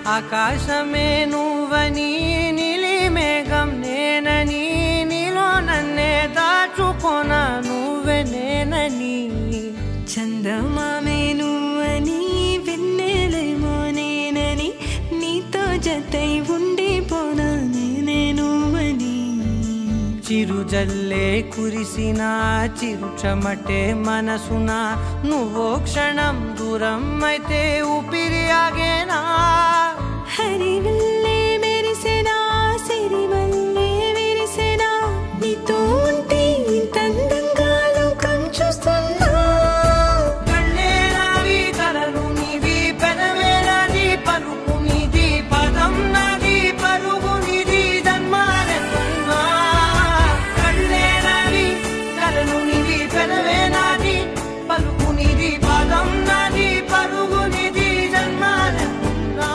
ఆకాశమే నువ్వని నీలి మేఘం నేనని నీలో నన్నే దాచుకోన నువ్వే నేనని చందమామే నువ్వని వెన్నెలేమో నేనని నీతో జతై ఉండిపోనా నేనే నువ్వని చిరుజల్లే కురిసిన చిరు చెమటే మనసున నువ్వో క్షణం దూరం అయితే ఊపిరి ఆగేనా హరివల్లే మెరిసెనా సిరివల్లే విరిసెనా నీతో ఉంటే ఇంత అందంగా లోకం చూస్తున్నా కళ్ళే నావి కలలు నీవి పెదవే నాది పలుకు నీది పదం నాది పరుగు నీది జన్మాలెత్తున్నా కళ్ళే నావి కలలు నీవి పెదవే నాది పలుకు నీది పదం నాది పరుగు నీది జన్మాలెత్తున్నా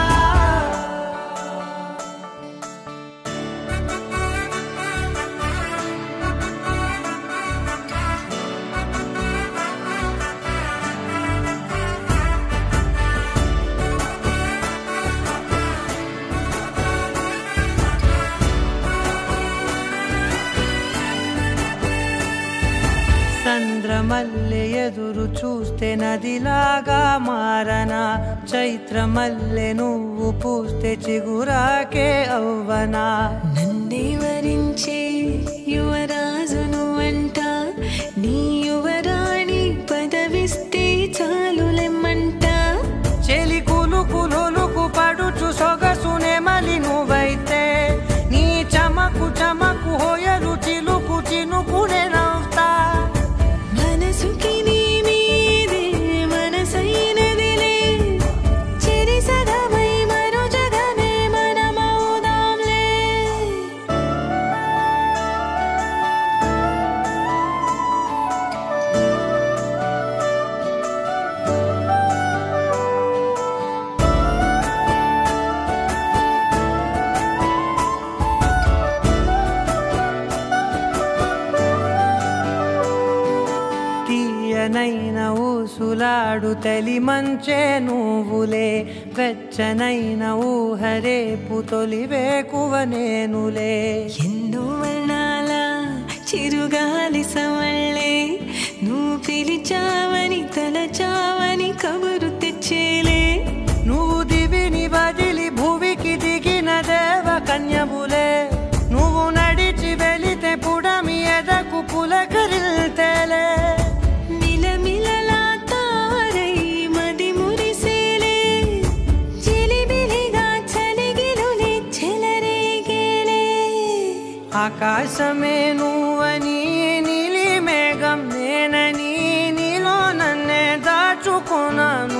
చంద్రమల్లె ఎదురు చూస్తే నదిలాగా మారనా చైత్రమల్లె నువ్వు పూస్తే చిగురాకే అవ్వనా నన్నే వరించే యువరాజు నువ్వంట నీ యువరాణి పదవిస్తే చాలులెమ్మంట చెలి కులు కులుకు పడుచు సొగసునే మలి నువ్వైతే నీ చమకు చమకు హోయలు చిలుకు చినుకునే నవ్వుతా మనసుకి నీ మీదే మనసైనదిలే చెరి సగమై మరో జగమే మనమవుదాంలే తీయనైన ఊసులాడు తలి మంచే నువ్వులే వెచ్చనైన ఊహరేపు తొలి వేకువ నేనులే ఎన్నో వర్ణాల చిరుగాలి సవళ్ళే నువ్వు పిలిచావని తలచావని కబురు తెచ్చేలే నువ్వు దివిని వదిలి భూమికి దిగిన దేవ కన్యబులే నువ్వు నడిచి వెళితే పుడమి ఎదకు పులకరిల్తేలే మిలమిలలా తారై మది మురిసేలే చిలిబిలిగా చలిగిలులే చెలరేగేలే ఆకాశమే నువ్వని నీలి మేఘం నేనని నీలో నన్నే దాచుకున్నాను